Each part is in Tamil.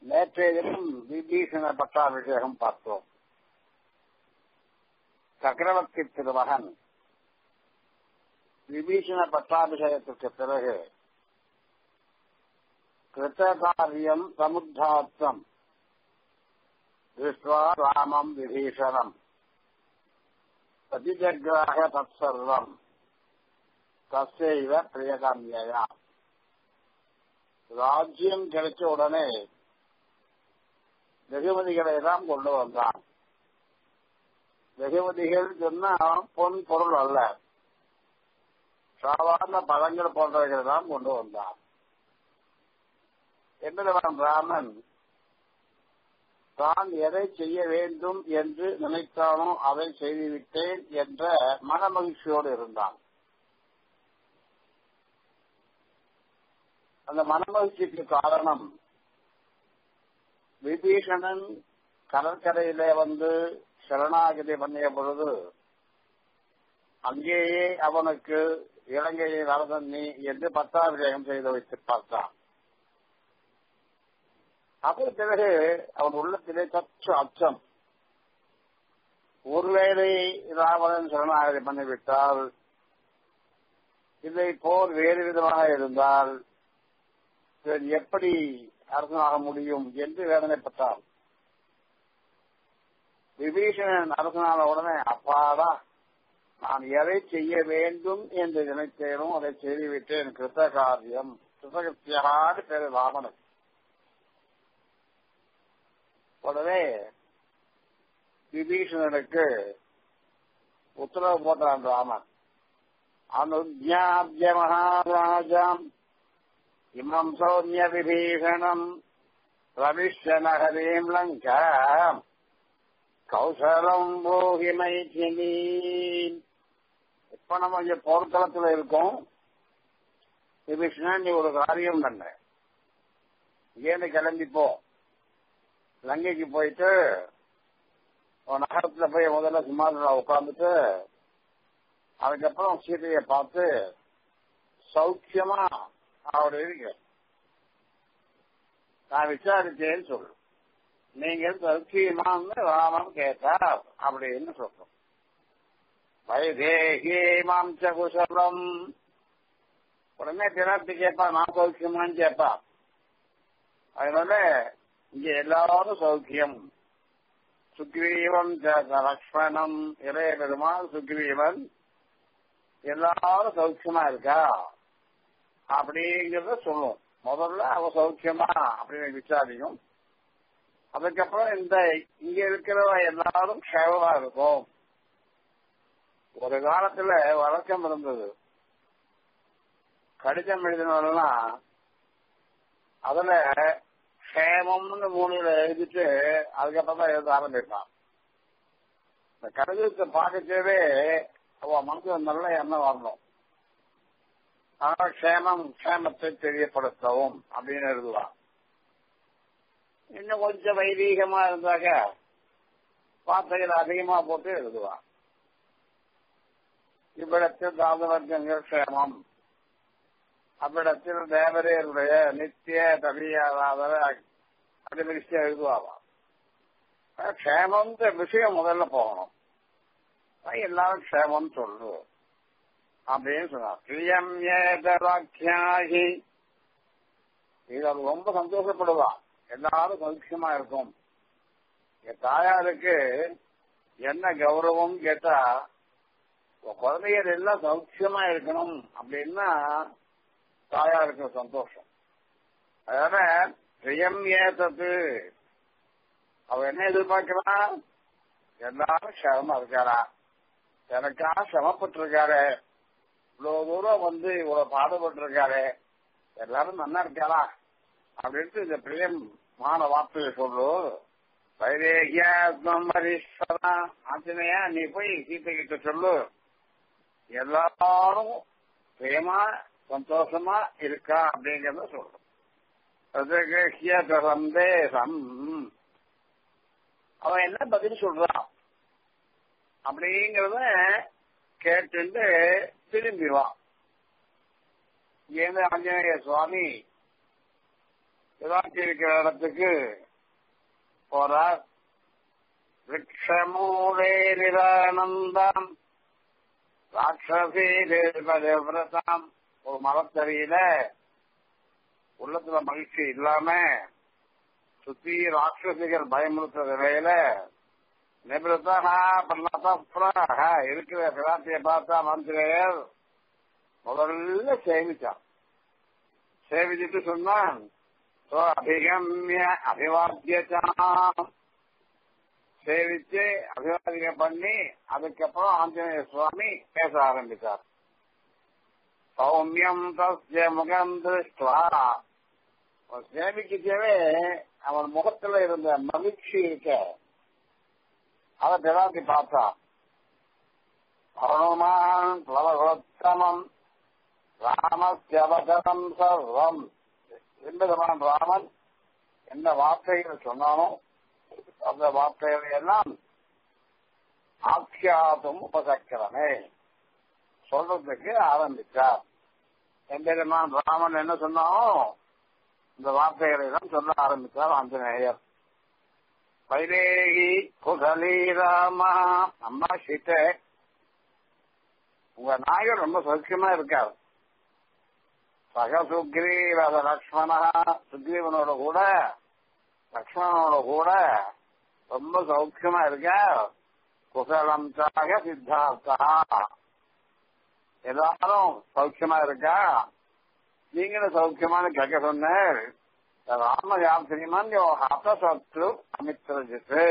நேற்றைய தினம் விபீஷண பட்டாபிஷேகம் பார்த்தோம் சக்கரவர்த்தி திருமகன் விபீஷண பட்டாபிஷேகத்திற்கு பிறகு கிருத்தகாரியம் சமுத்தாத்தம் திருஷ்வா ராமம் விபீஷணம் பிரதிஜக்ராக தற்சர்வம் தசைவ பிரியகாமியா ராஜ்யம் கிடைச்ச உடனே வெகுமதிகளை எல்லாம் கொண்டு வந்தான் வெகுமதிகள் சொன்னா பொன் பொருள் அல்ல சாதாரண பழங்கள் போன்றவைகள் எல்லாம் கொண்டு வந்தான் என்னவன் ராமன் தான் எதை செய்ய வேண்டும் என்று நினைத்தானோ அதை செய்துவிட்டேன் என்ற மனமகிழ்ச்சியோடு இருந்தான் அந்த மனமகிழ்ச்சிக்கு காரணம் விபீஷணன் கடற்கரையிலே வந்து சரணாகதி பண்ணிய பொழுது அங்கேயே அவனுக்கு இலங்கையை அரசன் நீ என்று பட்டாபிஷேகம் செய்து வைத்து பார்த்தான் அதன் பிறகு அவன் உள்ளத்திலே சற்று அச்சம் ஒருவேளை ராவணன் சரணாகதி பண்ணிவிட்டால் இதை போர் வேறு விதமாக இருந்தால் எப்படி அரசனாக முடியும் என்று வேதனைப்பட்டான் விபீஷணன் அரசனான உடனே அப்பாடா நான் எதை செய்ய வேண்டும் என்று நினைத்தேனோ அதை செய்துவிட்டேன் கிருத்த காரியம் கிருத்தகத்தியாக பேரு ராமனுக்கு உடனே விபீஷணனுக்கு உத்தரவு போட்டான் ராமன் அனுஜாபிய மகாராஜாம் இமம் சௌமிய விபீஷணம் ரவிஷ்ய நகரீம் லங்காம் கௌசலம் போகி மைத்தினி இப்ப நம்ம இங்க போர்க்களத்துல இருக்கோம் விபீஷணன் நீ ஒரு காரியம் பண்ண இங்கேருந்து கிளம்பி போ லங்கைக்கு போயிட்டு நகரத்துல போய் முதல்ல சிம்மாசனம் உட்காந்துட்டு அதுக்கப்புறம் சீதையை பார்த்து சௌக்கியமா அவரு இருக்க நான் விசாரிச்சேன்னு சொல்லு நீங்க சௌக்கியமான்னு ராமன் கேட்டார் அப்படின்னு சொல்றோம் வைதேகி மாம்ச குசலம் உடனே தினத்து கேட்பா நான் சௌக்கியமான்னு கேட்பா அதனால இங்க எல்லாரும் சௌக்கியம் சுக்ரீவன் லக்ஷ்மணம் இளைய பெருமாள் சுக்ரீவன் எல்லாரும் சௌக்கியமா இருக்கா அப்படிங்கறத சொல்லும் முதல்ல அவ சௌக்கியமா அப்படின்னு விசாரிக்கும் அதுக்கப்புறம் இந்த இங்க இருக்கிறவ எல்லாரும் க்ஷேமமா இருக்கும் ஒரு காலத்துல வழக்கம் இருந்தது கடிதம் எழுதினவெல்லாம் அதுல க்ஷேமம்னு மூலையில எழுதிட்டு அதுக்கப்புறம் தான் எழுத ஆரம்பிப்பான் இந்த கடிதத்தை பார்க்கச்சேவே அவ மனசுல நல்ல எண்ணம் வரணும் ஆனா க்ஷேமம் க்ஷேமத்தை தெரியப்படுத்தவும் அப்படின்னு எழுதுவான் இன்னும் கொஞ்சம் வைதீகமா இருந்தாக்க வார்த்தைகள் அதிகமா போட்டு எழுதுவான் இவ்விடத்தில் தாதவர்க்கங்கள் க்ஷேமம் அவ்விடத்தில் தேவரையருடைய நித்திய தவியாதார அப்படி விஷயம் எழுதுவாவாம் க்ஷேமம்ன்ற விஷயம் முதல்ல போகணும் எல்லாரும் க்ஷேமம் சொல்லு அப்படின்னு சொன்னார் பிரியம் ஏதவாக்கியாகி இது அது ரொம்ப சந்தோஷப்படுவான் எல்லாரும் சௌக்கியமா இருக்கும் என் தாயாருக்கு என்ன கௌரவம் கேட்டா குழந்தைகள் எல்லாம் சௌக்கியமா இருக்கணும் அப்படின்னா தாயாருக்கு சந்தோஷம் அதனால பிரியம் ஏத்தது அவ என்ன எதிர்பார்க்கிறா எல்லாரும் சிரமமா இருக்காரா எனக்காக சிரமப்பட்டு இருக்காரு இவ்வளவு தூரம் வந்து இவ்வளவு பாடுபட்டு இருக்காரு எல்லாரும் நல்லா இருக்காரா அப்படின்ட்டு இந்த பிரியம் மான வார்த்தையை சொல்லு வைரேகியம் ஹரீஸ்வரா ஆஞ்சனையா நீ போய் சீத்தை கிட்ட சொல்லு எல்லாரும் பிரேமா சந்தோஷமா இருக்கா அப்படிங்கறத சொல்றோம் சந்தேசம் அவன் என்ன பதில் சொல்றான் அப்படிங்கறத கேட்டு திரும்பிவான் ஏன் ஆஞ்சநேய சுவாமி பிதாக்கி இருக்கிற இடத்துக்கு போறார் விரக்ஷமூலே நிரானந்தம் ராட்சசீரதாம் ஒரு மரத்தறியில உள்ளத்துல மகிழ்ச்சி இல்லாம சுத்தி ராட்சசிகள் பயமுறுத்த நிலையில நிபிரதா பிரலதா இருக்கிற பிராட்டிய பார்த்தா மந்திரையர் முதல்ல சேவிச்சான் சேவிச்சுட்டு சொன்னான் அபிகமிய அபிவாத்தியம் சேவிச்சு அபிவாதிகம் பண்ணி அதுக்கப்புறம் ஆஞ்சநேய சுவாமி பேச ஆரம்பித்தார் சௌமியம் தஸ்ய முகம் திருஷ்டுவா சேவிக்கவே அவன் முகத்துல இருந்த மகிழ்ச்சி இருக்க அதை பிராட்டி பார்த்தான் அருணுமான் பிளவகுலத்தமம் ராமஸ்யவதனம் சர்வம் என்பதுமான ராமன் என்ன வார்த்தைகள் சொன்னானோ அந்த வார்த்தைகளை எல்லாம் ஆக்கியாதும் உபசக்கரமே சொல்றதுக்கு ஆரம்பித்தார் எம்பெருமான் ராமன் என்ன சொன்னானோ இந்த வார்த்தைகளை தான் சொல்ல ஆரம்பித்தார் ஆஞ்சநேயர் வைதேகி குசலி ராமா அம்மா சீட்ட உங்க நாயகர் ரொம்ப சௌக்கியமா இருக்கார் சக சுக்ரீவ லக்ஷ்மணா சுக்ரீவனோட கூட லக்ஷ்மணனோட கூட ரொம்ப சௌக்கியமா இருக்க குசலம் சாக சித்தார்த்தா எல்லாரும் சௌக்கியமா இருக்கா நீங்களும் சௌக்கியமான கேட்க சொன்னேன் ராம யாத்திரிமான் ஹத சத்ரு அமித்ரஜித்து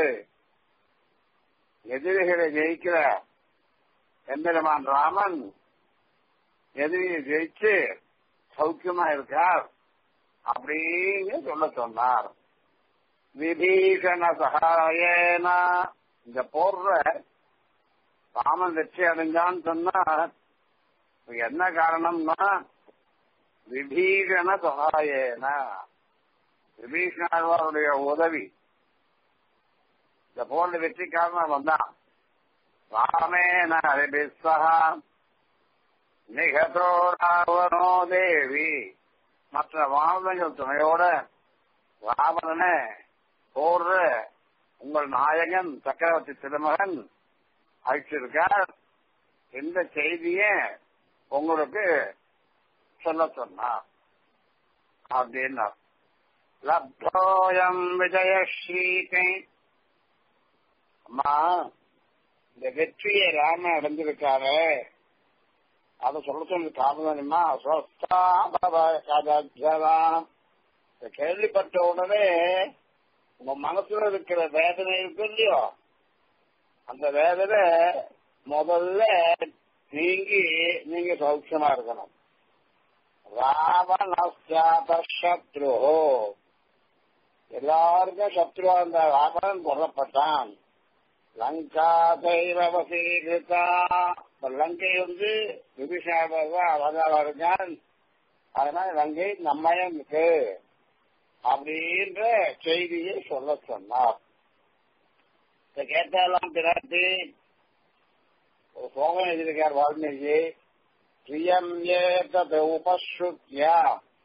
எதிரிகளை ஜெயிக்கிற எம்பெருமான் ராமன் எதிரியை ஜெயிச்சு சௌக்கியமா இருக்கார் அப்படின்னு சொல்ல சொன்னார் விபீஷண சகாயேன இந்த போர்ற ராமன் வெற்றி அடைஞ்சான்னு சொன்னா என்ன காரணம்னா விபீஷண சகாயேன விபீஷணருடைய உதவி இந்த போர்ல வெற்றி காரணம் வந்தான் ராமேன ஹரிபிஸ்ஸஹா நிகதோ ராவணோ தேவி மற்ற வானங்கள் துணையோட ராவணனை போர்ற உங்கள் நாயகன் சக்கரவர்த்தி திருமகன் அழிச்சிருக்கார் இந்த செய்திய உங்களுக்கு சொல்ல சொன்னார் அப்படின்னார் லப்தோயம் விஜயஸ்ரீகை அம்மா இந்த வெற்றியை ராம அடைஞ்சிருக்காரு அதை சொல்ல சொல்லி காரணமா கதாஜலாம் கேள்விப்பட்ட உடனே உங்க மனசுல இருக்கிற வேதனை இருக்கு இல்லையோ அந்த வேதனை முதல்ல நீங்கி நீங்க சௌக்கியமா இருக்கணும் ராவணசத்ரு எல்லாருக்கும் சத்ருவா இருந்த ராவணன் கொல்லப்பட்டான் லங்கா தைரவசீகிருதா லங்கை வந்து விபிஷாபா அவதாரம் இருக்கான் அதனால லங்கை நம்மயம் இருக்கு அப்படின்ற செய்தியை சொல்ல சொன்னார் இதை கேட்டாலாம் பிராட்டி ஒரு சோகம் எழுதியிருக்கார் வால்மீகி பிரியம் ஏதது உபஸ்ருத்யா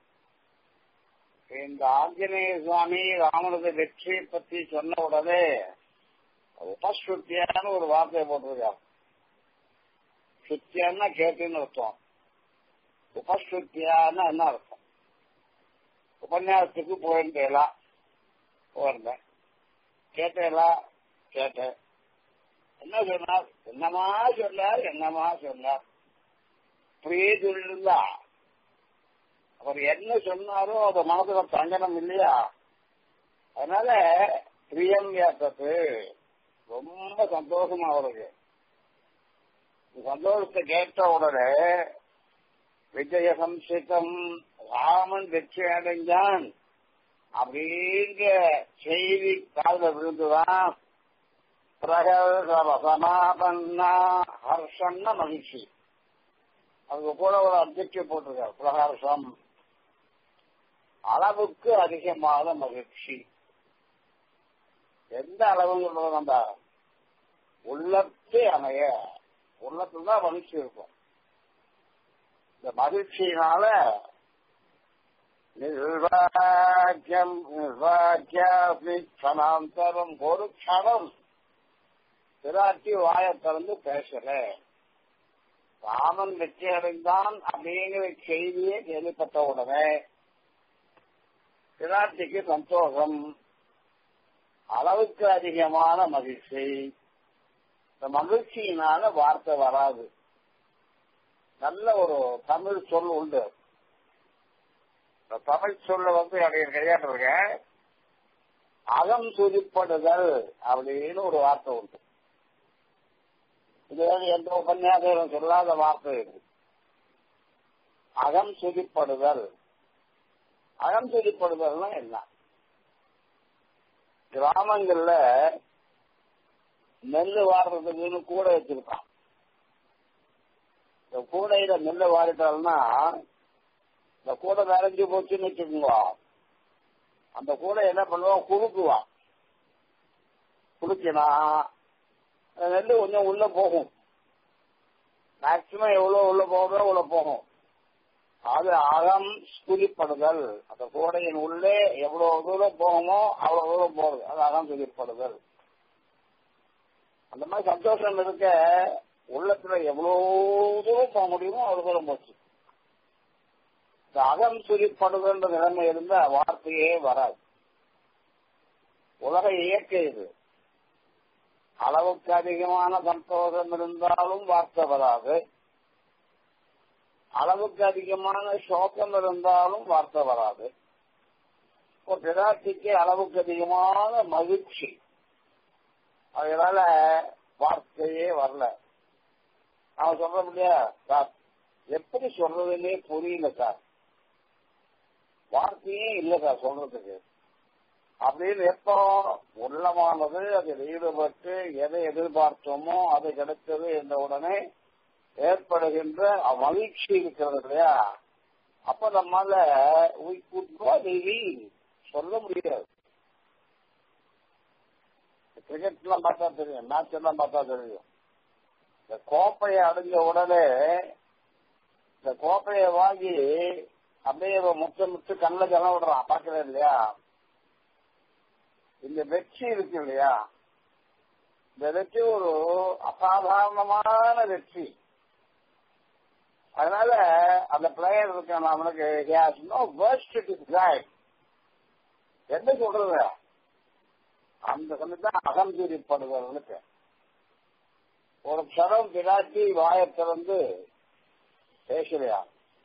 இந்த ஆஞ்சநேய சுவாமி ராமனது வெற்றி பத்தி சொன்ன உடனே உபஸ்ருத்தியான்னு ஒரு வார்த்தையை போட்டிருக்கார் சுத்தியான்னா கேட்டுன்னு அர்த்தம் உபஸ்ருத்தியான்னு என்ன அர்த்தம் உபன்யாசத்துக்கு போயிருந்தேலா போயிருந்தேன் கேட்டேலா கேட்டேன் என்ன சொன்னார் என்னமா சொன்னார் என்னமா சொன்னார் அப்படியே சொல்லியிருந்தா அவர் என்ன சொன்னாரோ அது மனசுல தங்கனம் இல்லையா அதனால பிரியம் ஏற்றது ரொம்ப சந்தோஷமா அவருக்கு சந்தோஷத்தை கேட்ட உடனே விஜய சம்சிதம் ராமன் வெற்றி அடைஞ்சான் அப்படிங்கிற செய்தி காலில் விழுந்துதான் பிரகசமாபன்னா ஹர்ஷம்னா மகிழ்ச்சி அதுக்கு கூட ஒரு அப்ஜெக்டிவ் போட்டிருக்கார் பிரகர்ஷம் அளவுக்கு அதிகமான மகிழ்ச்சி எந்த அளவுங்கிறத நம்ம உள்ளத்தை அமைய உள்ளத்துல தான் மகிழ்ச்சி இருக்கும் இந்த மகிழ்ச்சியினால நிர்வாக்கியம் நிர்வாக்கியாஸ்மி க்ஷணாந்தரம் ஒரு க்ஷணம் பிராட்டி வாயை திறந்து பேசல ராமன் வெற்றி அடைந்தான் அப்படிங்கிற செய்தியை கேள்விப்பட்ட உடனே பிராட்டிக்கு சந்தோஷம் அளவுக்கு அதிகமான மகிழ்ச்சி இந்த மகிழ்ச்சியினால வார்த்தை வராது நல்ல ஒரு தமிழ் சொல் உண்டு இந்த தமிழ் சொல்ல வந்து அடைய கையாட்டிருக்கேன் அகம் சுதிப்படுதல் அப்படின்னு ஒரு வார்த்தை உண்டு இது வந்து எந்த உபன்யாசம் சொல்லாத வார்த்தை இது அகம் சுதிப்படுதல் அகம் சுதிப்படுதல்னா என்ன கிராமங்கள்ல நெல் வாடுறதுக்குன்னு கூட வச்சிருக்கான் இந்த கூடையில நெல் வாடிட்டால்னா இந்த கூடை நிறைஞ்சு போச்சுன்னு வச்சுக்கோங்க அந்த கூடை என்ன பண்ணுவான் குறுக்குவான் குறுக்கினா நெல் கொஞ்சம் உள்ள போகும் மேக்சிமம் எவ்வளவு உள்ள போகுதோ அவ்வளவு போகும் அது அகம் ஸ்குதிப்படுதல் அந்த கோடையின் உள்ளே எவ்வளவு தூரம் போகுமோ அவ்வளவு தூரம் போகுது அது அகம் ஸ்குதிப்படுதல் அந்த மாதிரி சந்தோஷம் இருக்க உள்ளத்துல எவ்வளவு தூரம் போக முடியுமோ அவ்வளவு தூரம் போச்சு இந்த அகம் சுரிப்படுதல் நிலைமை இருந்த வார்த்தையே வராது உலக இயற்கை இது அளவுக்கு அதிகமான சந்தோஷம் இருந்தாலும் வார்த்தை வராது அளவுக்கு அதிகமான சோகம் இருந்தாலும் வார்த்தை வராது இப்போ பிராட்டிக்கு அளவுக்கு அதிகமான மகிழ்ச்சி அதனால வார்த்தையே வரல அவன் சொல்ற முடியா சார் எப்படி சொல்றதுன்னே புரியல சார் வார்த்தையே இல்லை சார் சொல்றதுக்கு அப்படின்னு எப்போ உள்ளமானது அதில் ஈடுபட்டு எதை எதிர்பார்த்தோமோ அது கிடைத்தது என்ற உடனே ஏற்படுகின்ற மகிழ்ச்சி இருக்கிறது இல்லையா அப்ப நம்மால சொல்ல முடியாது கிரிக்கெட் எல்லாம் பார்த்தா தெரியும் மேட்ச் எல்லாம் பார்த்தா தெரியும் இந்த கோப்பையை அடைஞ்ச உடனே இந்த கோப்பையை வாங்கி அப்படியே முத்த முத்து கண்ணில் ஜலம் விடுறான் பாக்குறேன் இல்லையா இந்த வெற்றி இருக்கு இல்லையா இந்த வெற்றி ஒரு அசாதாரணமான வெற்றி அதனால அந்த பிளேயர் இருக்கான் அவனுக்கு நோ வேர்ஸ்ட் டிசைன் என்ன சொல்றது அந்த சமயத்தான் அகம்பீரிப்படுதலுக்கு ஒரு க்ஷணம் பிராட்டி வாயை திறந்து பேசலையா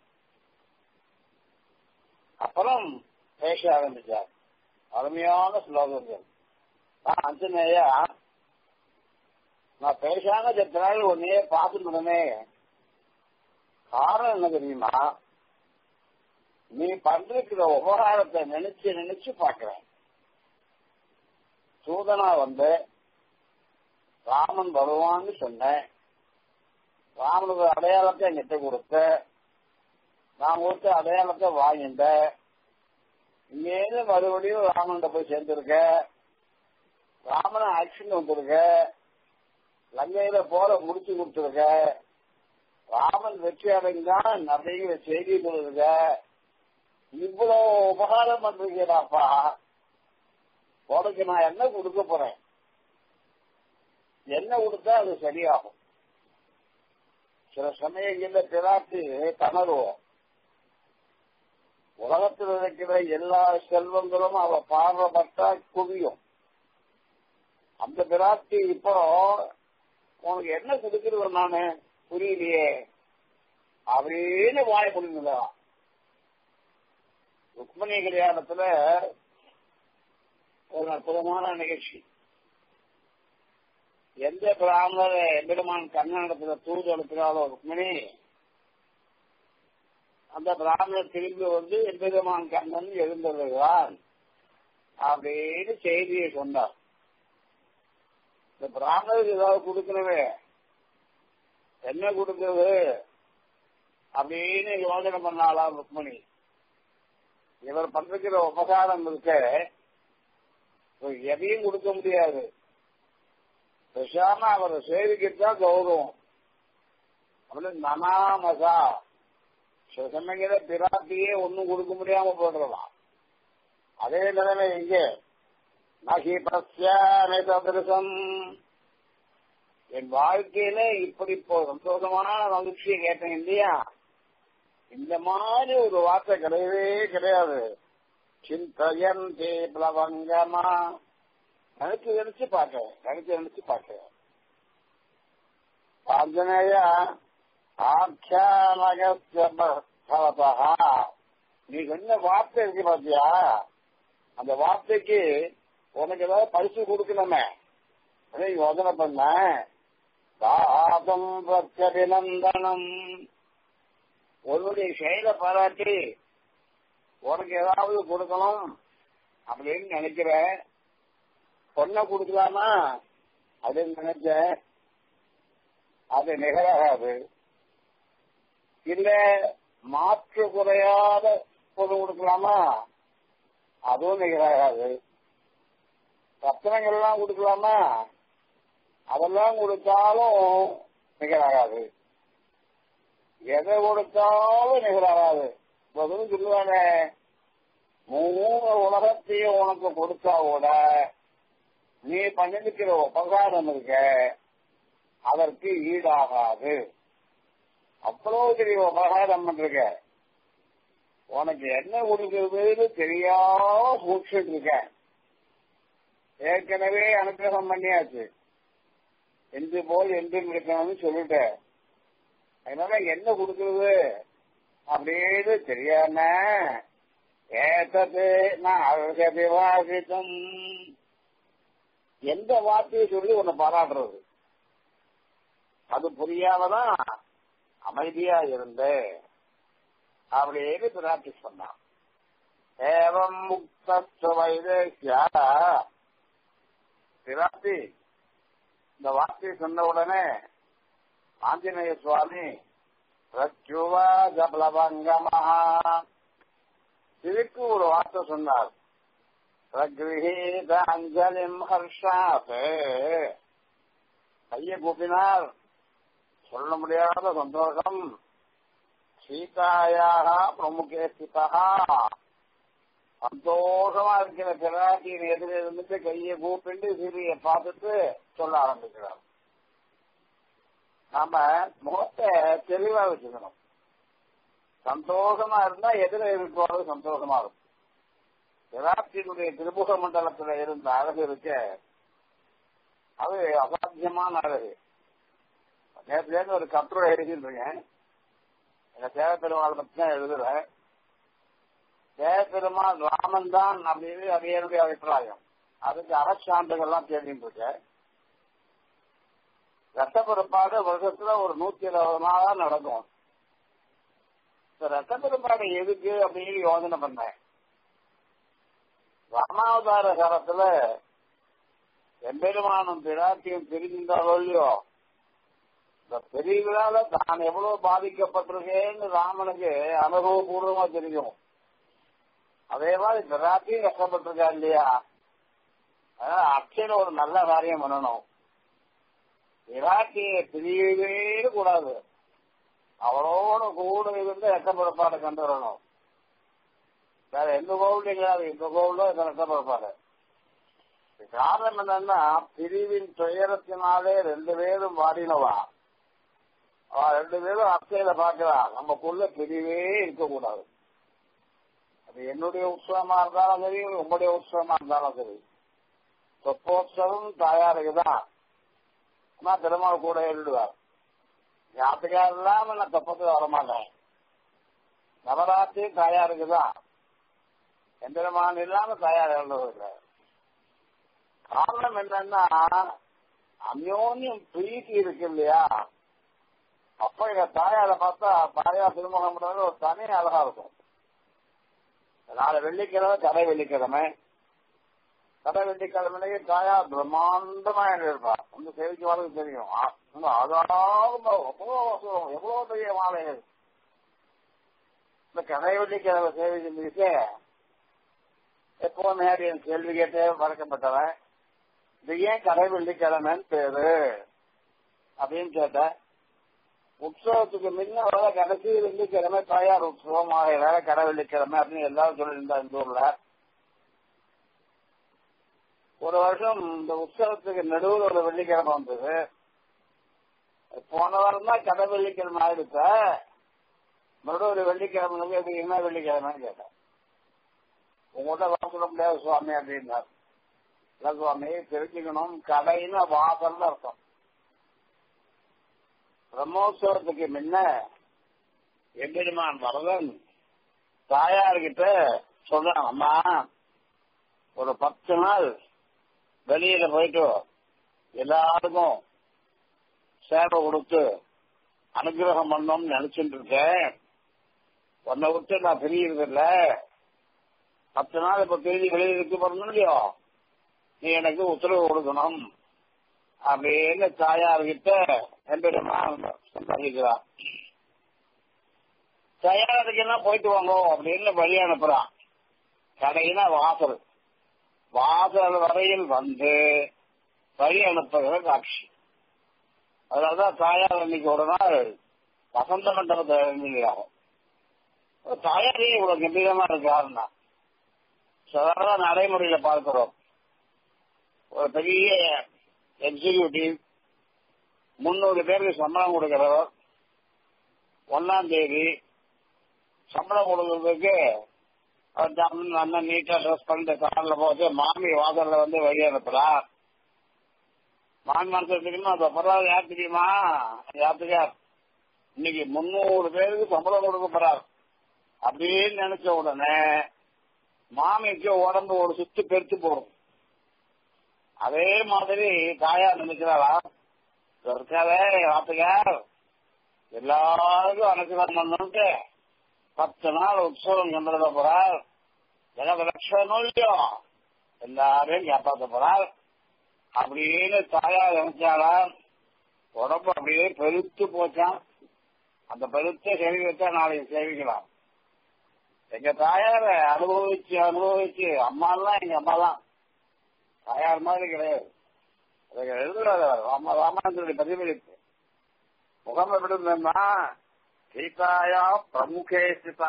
அப்புறம் பேச ஆரம்பிச்சார் அருமையான ஸ்லோகங்கள் நான் அஞ்சனையா நான் பேசாம செத்தனால உன்னையே பார்த்துட்டனே காரணம் என்ன தெரியுமா நீ பண்றிருக்கிற உபகாரத்தை நினைச்சு நினைச்சு பாக்குறேன் சூதனா வந்து ராமன் வருவான்னு சொன்னேன் ராமனுக்கு அடையாளத்தை என்கிட்ட கொடுத்த நான் கொடுத்த அடையாளத்தை வாங்கிட்ட இங்கேருந்து மறுபடியும் ராமன்கிட்ட போய் சேர்ந்திருக்க ராமனை ஆக்ஷன் வந்திருக்க லங்கையில போற முடிச்சு கொடுத்துருக்க ராமன் வெற்றி அடைந்தான் அப்படிங்கிற செய்தி சொல்லிருக்க இவ்வளவு உபகாரம் பண்றீங்கடாப்பா உனக்கு நான் என்ன கொடுக்க போறேன் என்ன கொடுத்தா அது சரியாகும் சில சமயங்கள்ல பிராட்டி தணருவோம் உலகத்தில் இருக்கிற எல்லா செல்வங்களும் அவ பார்வைப்பட்டா குவியும் அந்த பிராட்டி இப்போ உனக்கு என்ன கொடுக்கிறது நானு புரியலையே அப்படின்னு வாய முடியுங்களா ருக்மணி கல்யாணத்துல ஒரு அற்புதமான நிகழ்ச்சி எந்த பிராமணர் எம்பெருமான் கர்நாடகத்துல தூது அனுப்பினாலோ ருக்மணி அந்த பிராமணர் திரும்பி வந்து எம்பெருமான் கண்ணன் எழுந்துள்ளான் அப்படின்னு செய்தியை சொன்னார் இந்த பிராமணருக்கு ஏதாவது கொடுக்கணுமே என்ன கொடுக்கிறது அப்படின்னு யோசனை பண்ணாலாம் ருக்மணி இவர் பண்ற உபகாரம் இருக்க எதையும் கொடுக்க முடியாது பேசாம அவரை சேவிக்கத்தான் கௌரவம் அப்படின்னு நனாமசா சில சமயங்கள பிராட்டியே ஒன்னும் கொடுக்க முடியாம போடுறலாம் அதே நிலைமை இங்கே நகி பசியாமே ததிருசம் என் வாழ்க்கையில இப்படி இப்போ சந்தோஷமான மகிழ்ச்சியை கேட்டேன் இல்லையா இந்த மாதிரி ஒரு வார்த்தை கிடையவே கிடையாது சிந்தயன் பிளவங்கமா நினைச்சு நினைச்சு பார்க்க நினைச்சு நினைச்சு பார்க்க ஆஞ்சநேய ஆக்கியானகத்தா நீ சொன்ன வார்த்தை இருக்கு பாத்தியா அந்த வார்த்தைக்கு உனக்கு ஏதாவது பரிசு கொடுக்கணுமே அதை யோசனை பண்ண தாதம் பிரத்யபிநந்தனம் உன்னுடைய செயலை பாராட்டி உனக்கு ஏதாவது கொடுக்கணும் அப்படின்னு நினைக்கிற பொண்ணை கொடுக்கலாமா அப்படின்னு நினைச்ச அது நிகழாது இல்ல மாற்று குறையாத பொருள் கொடுக்கலாமா அதுவும் நிகழாது ரத்தனங்கள்லாம் கொடுக்கலாமா அதெல்லாம் கொடுத்தாலும் நிகழாகாது எதை கொடுத்தாலும் நிகழாகாது பதிலும் சொல்லுவானே மூணு உலகத்தையும் உனக்கு கொடுத்தா கூட நீ பண்ணிருக்கிற உபகாரம் இருக்க அதற்கு ஈடாகாது அவ்வளவு பெரிய உபகாரம் பண்றீங்க உனக்கு என்ன கொடுக்கிறதுன்னு தெரியாம சூழ்ச்சிட்டு இருக்க ஏற்கனவே அனுகிரகம் பண்ணியாச்சு என்று போல் என்றும் இருக்கணும்னு சொல்லிட்டேன் அதனால என்ன கொடுக்கறது அப்படின்னு தெரியாம ஏத்தது நான் விவாசித்தம் எந்த வார்த்தையை சொல்லி உன்னை பாராட்டுறது அது புரியாமதான் அமைதியா இருந்து அப்படின்னு பிராக்டிஸ் பண்ணான் ஏவம் முக்த வைதேசியா பிராட்டி இந்த வார்த்தையை சொன்ன உடனே ஆஞ்சநேய சுவாமி பிரச்சுவா ஜபலபங்கமஹா இதுக்கு ஒரு வார்த்தை சொன்னார் பிரகிரகீத அஞ்சலிம் ஹர்ஷாத் கைய கூப்பினார் சொல்ல முடியாத சந்தோஷம் சீதாயாக பிரமுகே ஸ்திதா சந்தோஷமா இருக்கிற பிராட்டியின் எதிரே இருந்துட்டு கையை கூப்பிட்டு சீதையை பார்த்துட்டு சொல்ல ஆரம்பிக்கிறார் நாம முகத்தை தெளிவா வச்சுக்கணும் சந்தோஷமா இருந்தா எதிர இருக்கிறது சந்தோஷமா இருக்கும் பிராட்டியினுடைய திருமுக மண்டலத்துல இருந்த அழகு இருக்க அது அசாத்தியமான அழகு நேரத்துல ஒரு கட்டுரை எழுதிருக்கேன் எங்க சேவ பெருமாள் பத்தி தான் எழுதுறேன் சேவ பெருமாள் ராமன் தான் அப்படின்னு அது என்னுடைய அபிப்பிராயம் அதுக்கு அரசாண்டுகள்லாம் தேடிட்டு இருக்கேன் ரத்தப்பெருப்பாடு வருஷத்துல ஒரு நூத்தி இருபது நாளா நடக்கும் இந்த ரத்தப்பெருப்பாடு எதுக்கு அப்படின்னு யோசனை பண்ணேன் ராமாவதார காலத்துல எம்பெருமானும் பிராட்டியும் பிரிந்தாலோ இல்லையோ இந்த பிரிவுகளால தான் எவ்வளவு பாதிக்கப்பட்டிருக்கேன்னு ராமனுக்கு அனுபவபூர்வமா தெரியும் அதே மாதிரி பிராட்டியும் கஷ்டப்பட்டிருக்கா இல்லையா அதனால அக்ஷர ஒரு நல்ல காரியம் பண்ணணும் விராட்டியை பிரியவே கூடாது அவளோட கூட இருந்து ரத்தப்படப்பாடு கண்டு வரணும் வேற எந்த கோவிலையும் கிடையாது இந்த கோவிலும் இந்த ரத்தப்படப்பாடு காரணம் என்னன்னா பிரிவின் துயரத்தினாலே ரெண்டு பேரும் வாடினவா அவ ரெண்டு பேரும் அத்தையில பாக்குறா நமக்குள்ள பிரிவே இருக்கக்கூடாது அது என்னுடைய உற்சவமா இருந்தாலும் சரி உங்களுடைய உற்சவமா இருந்தாலும் சரி சொப்போற்சவம் தாயாருக்கு தான் ஆனா பெருமாள் கூட எழுதுவார் ஞாபகம் இல்லாம நான் தப்பத்துக்கு வரமாட்டேன் நவராத்திரி தாயாருக்கு தான் எந்திரமான் இல்லாம தாயார் எழுதுவதில்லை காரணம் என்னன்னா அந்யோன்யம் பிரீத்தி இருக்கு இல்லையா அப்ப எங்க தாயார பார்த்தா தாயார் திருமணம் பண்றது ஒரு தனி அழகா இருக்கும் நாலு வெள்ளிக்கிழமை கடை வெள்ளிக்கிழமை கடை வெள்ளிக்கிழமையிலேயே தாயார் பிரம்மாண்டமா இருப்பா உங்க சேவைக்கு வரது தெரியும் அதாவது எவ்வளவு பெரிய மாலைகள் இந்த கடை வெள்ளிக்கிழமை சேவை செஞ்சுட்டு எப்போ நேரம் என் கேள்வி கேட்டே மறக்கப்பட்டவன் இது ஏன் கடை வெள்ளிக்கிழமைன்னு பேரு அப்படின்னு கேட்டேன் உற்சவத்துக்கு முன்ன வர கடைசி வெள்ளிக்கிழமை தாயார் உற்சவம் ஆகிற கடை வெள்ளிக்கிழமை அப்படின்னு எல்லாரும் சொல்லியிருந்தா இந்த ஊர்ல ஒரு வருஷம் இந்த உற்சவத்துக்கு நடுவில் ஒரு வெள்ளிக்கிழமை வந்தது போன வாரம் தான் கடை வெள்ளிக்கிழமை ஆயிடுச்ச மறுபடியும் ஒரு வெள்ளிக்கிழமை எப்படி என்ன வெள்ளிக்கிழமைன்னு கேட்டேன் உங்கள்கிட்ட வர சொல்ல முடியாது சுவாமி அப்படின்னார் இல்ல சுவாமி தெரிஞ்சுக்கணும் கடைன்னு வாசல் அர்த்தம் பிரம்மோத்சவத்துக்கு முன்ன எம்பெருமான் வரதன் தாயார்கிட்ட சொல்றான் அம்மா ஒரு பத்து நாள் வெளியில போயிட்டு எல்லாருக்கும் சேவை கொடுத்து அனுகிரகம் பண்ணோம்னு நினைச்சிட்டு இருக்கேன் உன்னை விட்டு நான் பிரியறது இல்ல பத்து நாள் இப்ப பிரிஞ்சு வெளியில இருக்க போறணும் இல்லையோ நீ எனக்கு உத்தரவு கொடுக்கணும் அப்படின்னு தாயார்கிட்ட எம்பெருமான் சம்பாதிக்கிறான் தயாருக்கு போயிட்டு வாங்க அப்படின்னு வழி அனுப்புறான் கடையினா வாசல் வாசல் வரையில் வந்து வழி அனுப்புகிற காட்சி அதனாலதான் தாயார் அன்னைக்கு ஒரு நாள் வசந்த மண்டபத்தை ஆகும் தாயாரே இவ்வளவு கம்பீரமா இருக்காருன்னா சாதாரண நடைமுறையில பார்க்கிறோம் ஒரு பெரிய எக்ஸிக்யூட்டிவ் முன்னூறு பேருக்கு சம்பளம் கொடுக்கிறவர் ஒன்னாம் தேதி சம்பளம் கொடுக்கறதுக்கு நல்லா நீட்டா ட்ரெஸ் பண்ணிட்டு காரில் போட்டு மாமி வாசல்ல வந்து வழி அனுப்புறார் மாமி மனசு தெரியுமா அப்ப பரவாயில்ல யார் தெரியுமா யாத்துக்கார் இன்னைக்கு முன்னூறு பேருக்கு சம்பளம் கொடுக்க போறார் அப்படின்னு நினைச்ச உடனே மாமிக்கு உடம்பு ஒரு சுத்து பெருத்து போடும் அதே மாதிரி தாயார் நினைக்கிறாரா இருக்காதே வாத்துக்கார் எல்லாருக்கும் அனுகிரகம் பண்ணணும்ட்டு பத்து நாள் உற்சவம் கொண்டாட போறார் ஜெகத லட்சணம் இல்லையோ எல்லாரையும் காப்பாற்ற போறார் அப்படின்னு தாயார் நினைச்சாலா உடம்பு அப்படியே பெருத்து போச்சான் அந்த பெருத்த சரீரத்தை நாளைக்கு சேவிக்கலாம் எங்க தாயார அனுபவிச்சு அனுபவிச்சு அம்மாலாம் எங்க அம்மா தான் தாயார் மாதிரி கிடையாது அதுக்கு எழுதுறாரு ராம ராமானந்தருடைய பிரதிபலிப்பு முகம் எப்படி இருந்தேன்னா சீதாயா பிரமுகே சிதா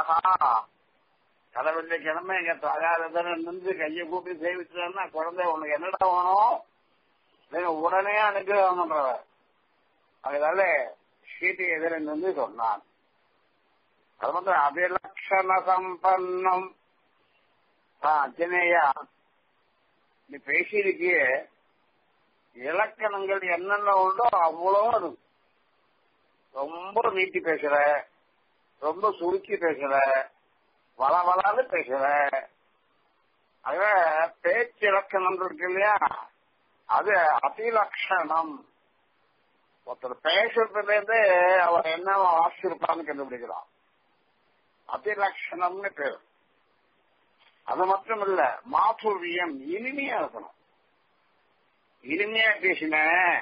கடவுள்கிழமை எங்க தாயார் நின்று கையை கூப்பி சேவிச்சுன்னா குழந்தை உனக்கு என்னடா வேணும் நீங்க உடனே அனுகிரகம் பண்றவர் அதனால சீதை எதிர நின்று சொன்னான் அது வந்து அபிலட்சண சம்பன்னம் அச்சனையா நீ பேசியிருக்கிய இலக்கணங்கள் என்னென்ன உண்டோ அவ்வளோ இருக்கும் ரொம்ப நீட்டி பேசுற ரொம்ப சுருக்கி பேசுற வள வளாது பேசுற ஆக பேச்சு இலக்கணம் இருக்கு இல்லையா அது அதிலட்சணம் ஒருத்தர் பேசுறதுலேருந்து அவர் என்ன வாசிச்சிருப்பான்னு கண்டுபிடிக்கிறான் அதிலட்சணம்னு பேர் அது மட்டும் இல்ல மாதுரியம் இனிமையா இருக்கணும் இனிமையா பேசின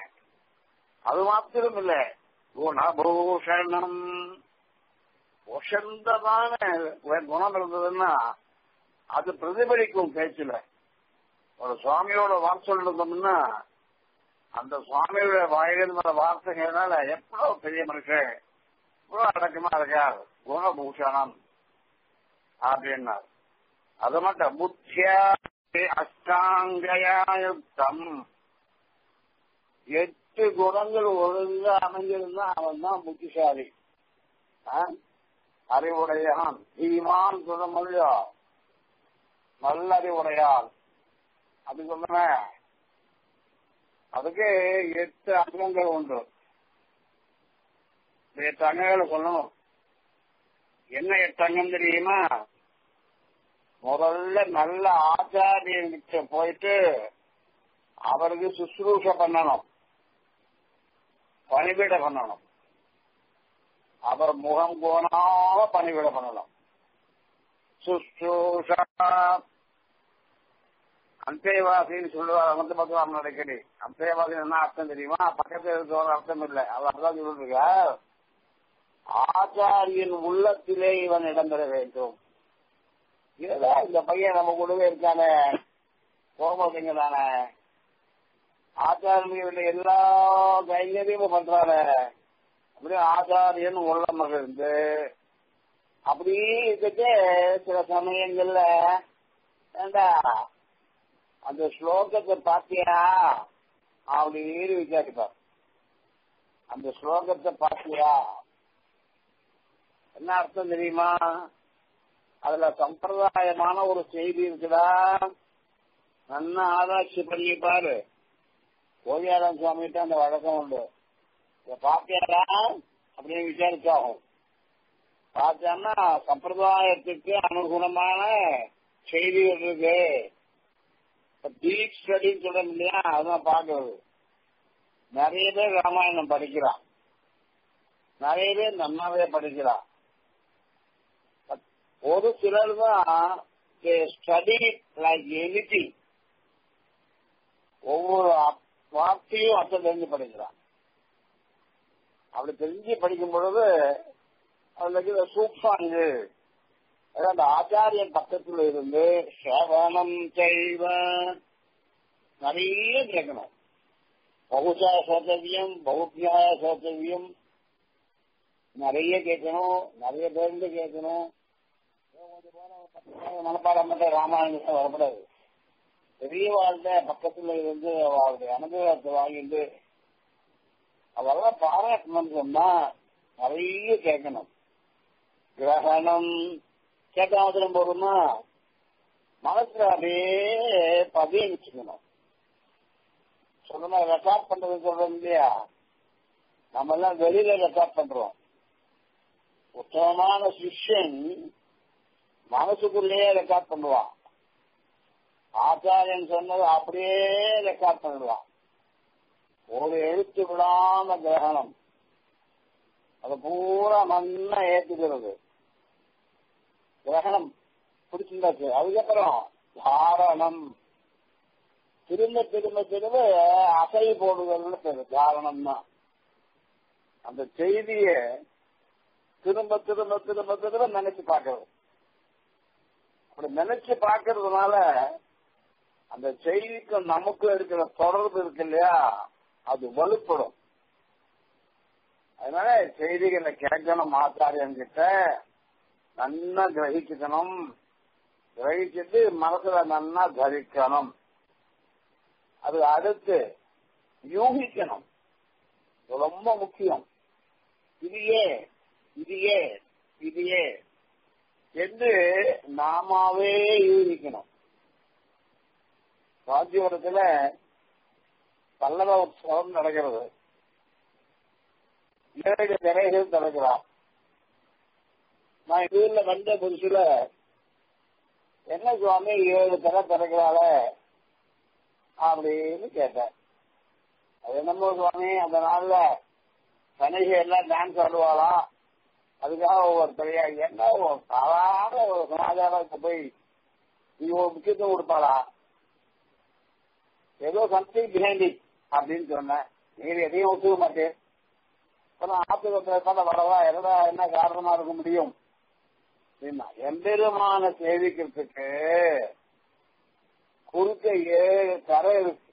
அது மாத்திரம் இல்ல குணபூஷணம் உசந்தமான குணம் இருந்ததுன்னா அது பிரதிபலிக்கும் பேச்சுல ஒரு சுவாமியோட வார்த்தை இருந்தோம்னா அந்த சுவாமியோட வாயிலிருந்து வர வார்த்தைகள்னால எவ்வளவு பெரிய மனுஷன் இவ்வளவு அடக்கமா இருக்கார் குணபூஷணம் அப்படின்னார் அது மட்டும் புத்தியா அஷ்டாங்கயாயுக்தம் எட்டு குணங்கள் ஒழுங்கா அமைஞ்சிருந்தா அவன் தான் புத்திசாலி அறிவுடையான் தீமான் குணமொழியோ நல்ல அறிவுடையான் அது சொல்லுங்க அதுக்கு எட்டு அங்கங்கள் உண்டு எட்டு அங்கங்களை சொல்லணும் என்ன எட்டு அங்கம் தெரியுமா முதல்ல நல்ல ஆச்சாரியன்கிட்ட போயிட்டு அவருக்கு சுசுரூஷ பண்ணணும் பணிவிட பண்ணணும் அவர் முகம் கோணாம பணிவிட பண்ணணும் சுசுரூஷா அந்தேவாசின்னு சொல்லுவார் வந்து பகவான் அடிக்கடி அந்தேவாசி என்ன அர்த்தம் தெரியுமா பக்கத்தில் இருக்கிற அர்த்தம் இல்லை அவர் அதான் சொல்லிருக்க ஆச்சாரியன் உள்ளத்திலே இவன் இடம்பெற வேண்டும் இதுதான் இந்த பையன் நம்ம கூடவே இருக்கானே கோமசிங்க தானே ஆச்சாரியர்கள் எல்லா கைங்கரியமும் பண்றாரு அப்படியே ஆச்சாரியன் உள்ளமாக இருந்து அப்படியே இருந்துட்டு சில சமயங்கள்ல ஏண்டா அந்த ஸ்லோகத்தை பாத்தியா அப்படின்னு விசாரிப்பார் அந்த ஸ்லோகத்தை பாத்தியா என்ன அர்த்தம் தெரியுமா அதுல சம்பிரதாயமான ஒரு செய்தி இருக்குதா நல்லா ஆராய்ச்சி பண்ணி பாரு கோவியாரம் சுவாமிகிட்ட அந்த வழக்கம் உண்டு இத பாத்தியாரா அப்படின்னு விசாரிச்சாகும் பார்த்தோம்னா சம்பிரதாயத்துக்கு அனுகுணமான செய்திகள் இருக்கு டீப் ஸ்டடின்னு சொல்றோம் இல்லையா அதான் பாக்குறது நிறைய பேர் ராமாயணம் படிக்கிறான் நிறைய பேர் நன்னாவே படிக்கிறான் ஒரு சிலர் தான் ஸ்டடி லைக் எனிதிங் ஒவ்வொரு வார்த்தையும் அர்த்தம் தெரிஞ்சு படிக்கிறான் அப்படி தெரிஞ்சு படிக்கும் பொழுது அதுல இருக்கிற சூக்ஷாங்கு அந்த ஆச்சாரியன் பக்கத்துல இருந்து சேவனம் செய்வ நிறைய கேட்கணும் பகுஷா சோத்தவியம் பகுத்தியாய சோத்தவியம் நிறைய கேட்கணும் நிறைய பேருந்து கேட்கணும் மனப்பாடம் மட்டும் ராமாயணம் வரப்படாது பெரிய வாழ்க்கை பக்கத்துல இருந்து அவருடைய அனுபவத்தை வாங்கிட்டு அதெல்லாம் பாராட்டணும் சொன்னா நிறைய கேட்கணும் கிரகணம் கேட்ட மாத்திரம் போதுமா மனசுல அப்படியே பதிய வச்சுக்கணும் சொல்லுமா ரெக்கார்ட் பண்றது சொல்றோம் இல்லையா நம்ம எல்லாம் வெளியில ரெக்கார்ட் பண்றோம் உத்தமமான சிஷ்யன் மனசுக்குள்ளேயே ரெக்கார்ட் பண்ணுவான் ஆச்சாரியன் சொன்னது அப்படியே ரெக்கார்ட் பண்ணிடுவான் ஒரு எழுத்து விடாம கிரகணம் அது பூரா நல்லா ஏத்துக்கிறது கிரகணம் பிடிச்சிருந்தாச்சு அதுக்கப்புறம் தாரணம் திரும்ப திரும்ப திரும்ப அசை போடுதல்னு பேரு தாரணம்னா அந்த செய்திய திரும்ப திரும்ப திரும்ப திரும்ப நினைச்சு பார்க்கறது அப்படி நினைச்சு பார்க்கறதுனால அந்த செய்திக்கும் நமக்கும் இருக்கிற தொடர்பு இருக்கு இல்லையா அது வலுப்படும் அதனால செய்திகளை கேட்கணும் ஆச்சாரியன் கிட்ட நன்னா கிரகிச்சுக்கணும் கிரகிச்சுட்டு மனசுல நன்னா தரிக்கணும் அது அடுத்து யூகிக்கணும் ரொம்ப முக்கியம் இது ஏன் இது ஏன் இது ஏன் என்று நாமாவே யூகிக்கணும் ராஜ்யவரத்துல பல்லவ உற்சவம் நடக்கிறது ஏழு திரைகள் திறக்கிறார் நான் இதுல வந்த புதுசுல என்ன சுவாமி ஏழு திரை திறக்கிறாள அப்படின்னு கேட்டேன் அது என்னமோ சுவாமி அந்த நாள்ல கணேஷ எல்லாம் டான்ஸ் ஆடுவாளா அதுக்காக ஒவ்வொரு திரையா என்ன ஒரு சாதாரண ஒரு சமாச்சாரத்தை போய் இவ்வளவு முக்கியத்துவம் கொடுப்பாளா ஏதோ சம்திங் பிஹைண்ட் இட் அப்படின்னு சொன்னேன் நீங்க எதையும் ஒத்துக்க மாட்டேன் ஆத்துக்கு வரவா என்னடா என்ன காரணமா இருக்க முடியும் எம்பெருமான சேவிக்கிறதுக்கு குறுக்க ஏழு கரை இருக்கு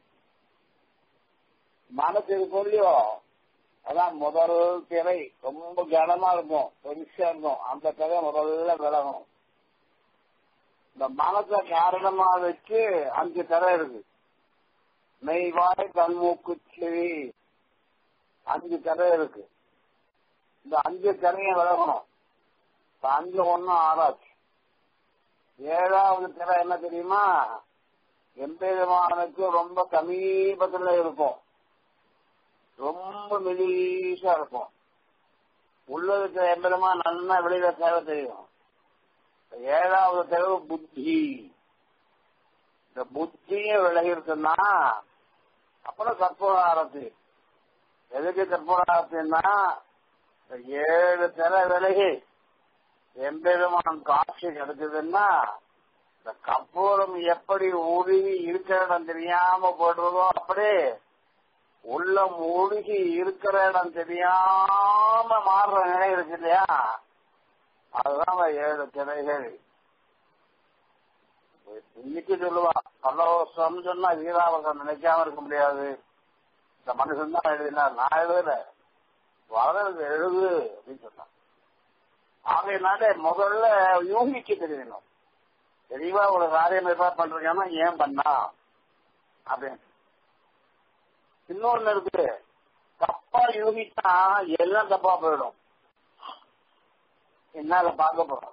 மனசு இருக்கும் இல்லையோ அதான் முதல் திரை ரொம்ப கனமா இருக்கும் பெருசா இருக்கும் அந்த திரை முதல்ல விலகணும் இந்த மனசை காரணமா வச்சு அஞ்சு திரை இருக்கு மெய்வாய் கண்மூக்கு செவி அஞ்சு திரை இருக்கு இந்த அஞ்சு திரையை விலகணும் அஞ்சு ஒன்னும் ஆராய்ச்சி ஏழாவது திரை என்ன தெரியுமா எம்பெருமானுக்கு ரொம்ப சமீபத்துல இருக்கும் ரொம்ப மெலீசா இருக்கும் உள்ள இருக்கிற எம்பெருமா நல்லா வெளியில தேவை தெரியும் ஏழாவது தேவை புத்தி இந்த புத்தியே விலகிருக்குன்னா அப்புறம் கற்பூர ஆரத்தி எதுக்கு கற்பூர ஆரத்தின்னா ஏழு திரை விலகி எம்பெருமான் காட்சி கிடைச்சதுன்னா இந்த கற்பூரம் எப்படி உருகி இருக்கிற இடம் தெரியாம போடுறதோ அப்படி உள்ள மூழ்கி இருக்கிற இடம் தெரியாம மாறுற நிலை இருக்கு இல்லையா அதுதான் ஏழு திரைகள் இன்னைக்கு சொல்லுவா பல்லவசம் சொன்னா வீராவசம் நினைக்காம இருக்க முடியாது இந்த மனுஷன் தான் எழுதினார் நான் எழுதல வளர்ந்து எழுது அப்படின்னு சொன்னான் ஆகையினால முதல்ல யூகிக்க தெரியணும் தெளிவா ஒரு காரியம் ஏற்பாடு பண்றீங்கன்னா ஏன் பண்ணா அப்படின்னு இன்னொன்னு இருக்கு தப்பா யூகிச்சா எல்லாம் தப்பா போயிடும் என்னால பார்க்க போறோம்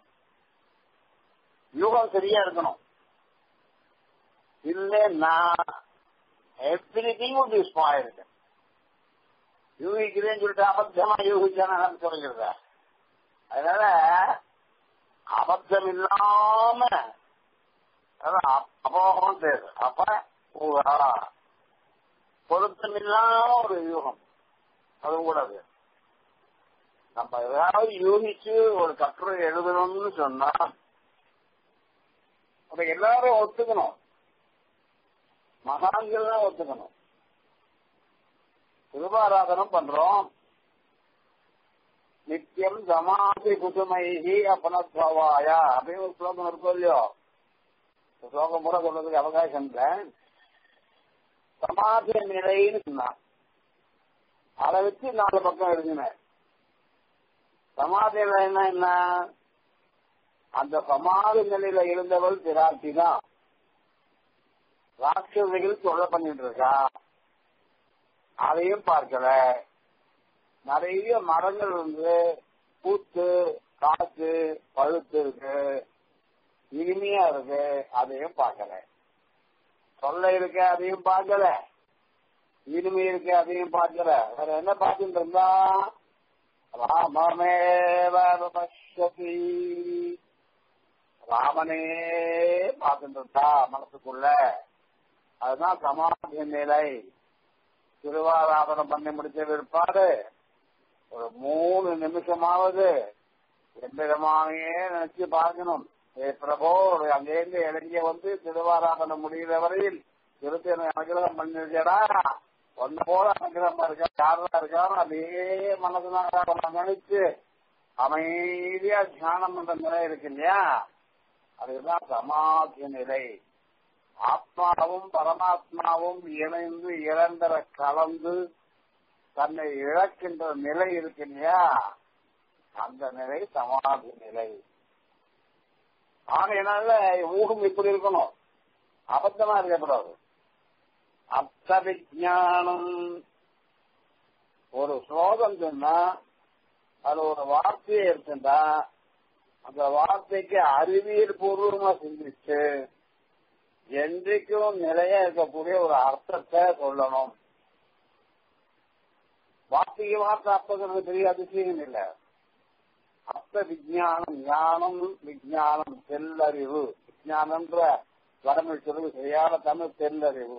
யூகம் சரியா இருக்கணும் இல்லைன்னா எவ்ரி திங் உட் இஸ் இருக்கு யூகிக்கிறேன்னு சொல்லிட்டு அபத்தமா யூகிச்சான சொல்லிக்கிறத அதனால அபத்தம் இல்லாம அபோகம் பேரு அப்ப பொருத்தம் இல்லாம ஒரு யூகம் அது கூடாது நம்ம ஏதாவது யூகிச்சு ஒரு கட்டுரை எழுதணும்னு சொன்னா அதை எல்லாரும் ஒத்துக்கணும் மகான்கள் தான் ஒத்துக்கணும் திருவாராதனம் பண்றோம் நித்தியம் சமாதி புதுமைகி அப்பனத்வாயா அப்படின்னு ஒரு ஸ்லோகம் இருக்கும் இல்லையோ ஸ்லோகம் கூட சொல்றதுக்கு அவகாசம் இல்லை சமாதி நிலைன்னு சொன்னான் அதை வச்சு நாலு பக்கம் எழுதினேன் சமாதி நிலைன்னா என்ன அந்த சமாதி நிலையில இருந்தவள் பிராட்டி தான் ராட்சசிகள் தொல்லை பண்ணிட்டு இருக்கா அதையும் பார்க்கல நிறைய மரங்கள் வந்து பூத்து காத்து பழுத்து இருக்கு இனிமையா இருக்கு அதையும் பார்க்கல தொல்லை இருக்கு அதையும் பார்க்கல இனிமை இருக்கு அதையும் பார்க்கல வேற என்ன பார்த்துட்டு இருந்தா ராமமேவ பஷ்யதி ராமனே பார்த்துட்டு இருந்தா மனசுக்குள்ள அதுதான் சமாதி நிலை திருவாராதனம் பண்ணி முடிச்ச பிற்பாடு ஒரு மூணு நிமிஷமாவது எந்திரமாவே நினைச்சு பார்க்கணும் ஏ பிரபோ அங்கேருந்து இறங்கிய வந்து திருவாராதனம் முடிகிற வரையில் திருத்தி அனுகிரகம் பண்ணிருக்கடா ஒன்னு போல அனுகிரகமா இருக்கா யாரெல்லாம் இருக்காரோ அதே மனசுதான் நினைச்சு அமைதியா தியானம் பண்ற நிலை இருக்கு இல்லையா அதுதான் சமாதி நிலை ஆத்மாவும் பரமாத்மாவும் இணைந்து இழந்தர கலந்து தன்னை இழக்கின்ற நிலை இருக்கு இல்லையா அந்த நிலை சமாதி நிலை ஆகையினால ஊகம் இப்படி இருக்கணும் அபத்தமா இருக்கக்கூடாது அர்த்த விஜானம் ஒரு ஸ்லோகம் சொன்னா அது ஒரு வார்த்தையை இருக்குண்டா அந்த வார்த்தைக்கு அறிவியல் பூர்வமா சிந்திச்சு என்றைக்கும் நிலையா இருக்கக்கூடிய ஒரு அர்த்தத்தை சொல்லணும் வார்த்தைக்கு வார்த்தை அர்த்தங்கிறது பெரிய அதிசயம் இல்ல அர்த்த விஜயானம் ஞானம் விஜயானம் தெல்லறிவு விஜயானம்ன்ற வடமிழ் சொல்லுது சரியான தமிழ் தெல்லறிவு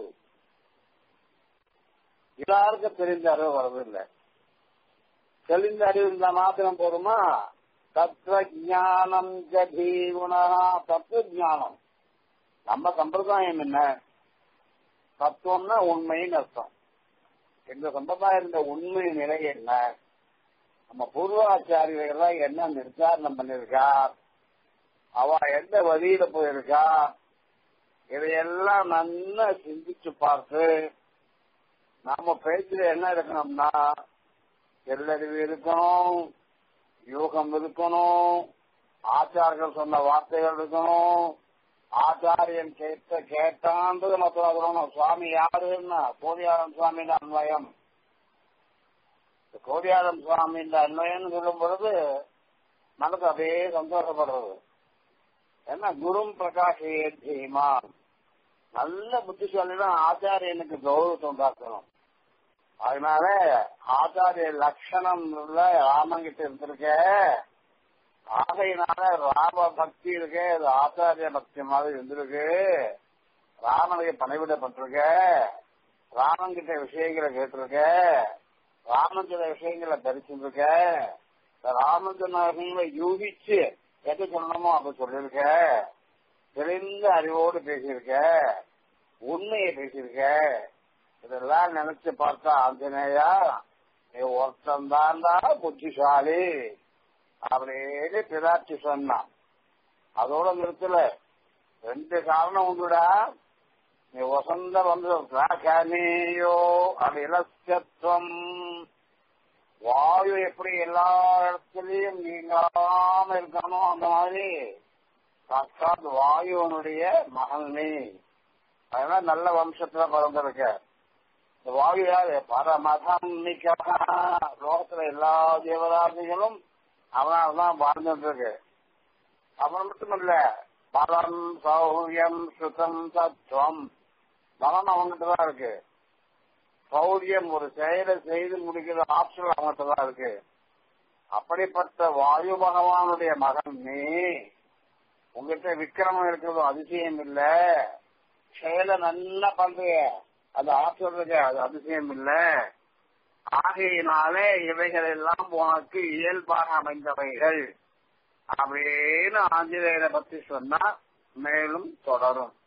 எல்லாருக்கும் தெரிந்த அறிவு வரதில்லை தெளிந்த அறிவு இருந்தா மாத்திரம் போதுமா தத்துவ ஜானம் ஜீவனா தத்துவ ஜானம் நம்ம சம்பிரதாயம் என்ன தத்துவம்னா உண்மைன்னு அர்த்தம் எங்க சம்பிரதாயம் இருந்த உண்மை நிலை என்ன நம்ம பூர்வாச்சாரியர்கள் என்ன நிர்தாரணம் பண்ணிருக்கா அவ எந்த வழியில போயிருக்கா இதையெல்லாம் நல்லா சிந்திச்சு பார்த்து நாம பேச்சுல என்ன இருக்கணும்னா எல்லறிவு இருக்கணும் யோகம் இருக்கணும் ஆச்சார்கள் சொன்ன வார்த்தைகள் இருக்கணும் ஆச்சாரியன் கேட்ட கேட்டான்றது மொத்தம் சொல்லணும் சுவாமி யாருன்னா கோடியாரம் சுவாமியின் அன்வயம் கோடியாரம் சுவாமியின் அன்வயம் சொல்லும் பொழுது நமக்கு அப்படியே சந்தோஷப்படுறது என்ன குரும் பிரகாஷே தீமா நல்ல புத்திசாலிதான் ஆச்சாரியனுக்கு கௌரவத்தை உண்டாக்கணும் அதனால ஆச்சாரிய லட்சணம் ராமங்கிட்ட இருந்திருக்க ஆகையினால ராம பக்தி இருக்கு அது ஆச்சாரிய பக்தி மாதிரி இருந்திருக்கு ராமனுக்கு பணிவிடப்பட்டிருக்க ராமன் கிட்ட விஷயங்களை கேட்டிருக்க ராமன் சில விஷயங்களை தரிச்சிருக்க ராமன் சொன்ன விஷயங்களை யூகிச்சு எது சொல்லணுமோ அப்ப சொல்லியிருக்க தெரிந்த அறிவோடு பேசியிருக்க உண்மையை பேசியிருக்க இதெல்லாம் நினைச்சு பார்த்தா ஆஞ்சநேயா நீ ஒருத்தன் தான்டா புத்திசாலி அப்படின்னு பிராட்சி சொன்னான் அதோட நிறுத்தல ரெண்டு காரணம் உண்டுடா நீ வசந்த வந்து ராகானியோ அது இலட்சத்துவம் வாயு எப்படி எல்லா இடத்துலயும் நீங்காம இருக்கணும் அந்த மாதிரி சாட்சாத் வாயுவனுடைய மகன் நீ அதனால நல்ல வம்சத்துல பிறந்திருக்க இந்த வாயு யாரு பரமதம் லோகத்துல எல்லா தேவதாசிகளும் அவனால் தான் வாழ்ந்துட்டு இருக்கு அவன் மட்டுமல்ல பலம் சௌரியம் சுத்தம் சத்துவம் பலம் அவங்ககிட்ட தான் இருக்கு சௌரியம் ஒரு செயலை செய்து முடிக்கிற ஆப்ஷன் அவங்ககிட்ட தான் இருக்கு அப்படிப்பட்ட வாயு பகவானுடைய மகன் நீ உங்ககிட்ட விக்கிரமம் இருக்கிறது அதிசயம் இல்ல செயலை நல்லா பண்றிய அது ஆப்ஷன் இருக்கு அது அதிசயம் இல்ல ஆகையினாலே இவைகள் எல்லாம் உனக்கு இயல்பாக அமைந்தவைகள் அப்படின்னு ஆஞ்சநேயரை பத்தி சொன்னா மேலும் தொடரும்